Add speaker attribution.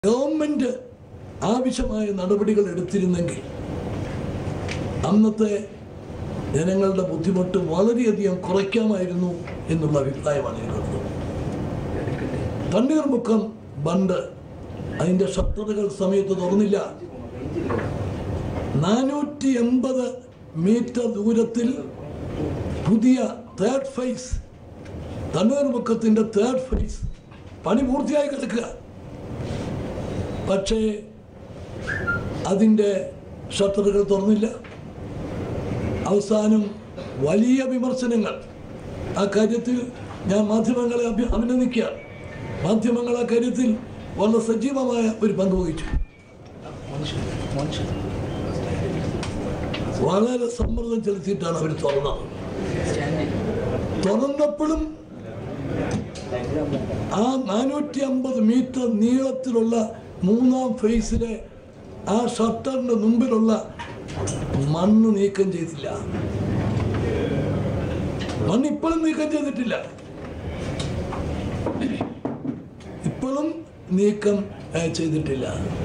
Speaker 1: government ആവശ്യമായ നടപടികൾ എടുത്തിരുന്നെങ്കിൽ അന്നത്തെ ജനങ്ങളുടെ ബുദ്ധിമുട്ട് വളരെയധികം കുറയ്ക്കാമായിരുന്നു എന്നുള്ള അഭിപ്രായമാണ് എനിക്കുള്ളത് തണ്ണീർമുക്കം ബണ്ട് അതിൻ്റെ ഷട്ടറുകൾ സമയത്ത് തുറന്നില്ല നാനൂറ്റി എൺപത് മീറ്റർ ദൂരത്തിൽ പുതിയ തേർഡ് ഫേസ് തണ്ണീർമുക്കത്തിൻ്റെ തേർഡ് ഫേസ് പണി പൂർത്തിയായി കിടക്കുക പക്ഷേ അതിൻ്റെ ഷട്ടറുകൾ തുറന്നില്ല അവസാനം വലിയ വിമർശനങ്ങൾ ആ കാര്യത്തിൽ ഞാൻ മാധ്യമങ്ങളെ അഭി അഭിനന്ദിക്കുകയാണ് മാധ്യമങ്ങൾ ആ കാര്യത്തിൽ വളരെ സജീവമായ ഒരു പങ്ക് വഹിച്ചു വളരെ സമ്മർദ്ദം ചെലുത്തിയിട്ടാണ് അവർ തുറന്നത് തുറന്നപ്പോഴും ആ നാനൂറ്റി അമ്പത് മീറ്റർ നീളത്തിലുള്ള മൂന്നാം ഫേസിലെ ആ ഷട്ടറിന്റെ മുമ്പിലുള്ള മണ്ണ് നീക്കം ചെയ്തില്ല മണ്ണ് ഇപ്പോഴും നീക്കം ചെയ്തിട്ടില്ല ഇപ്പോഴും നീക്കം ഏ, ചെയ്തിട്ടില്ല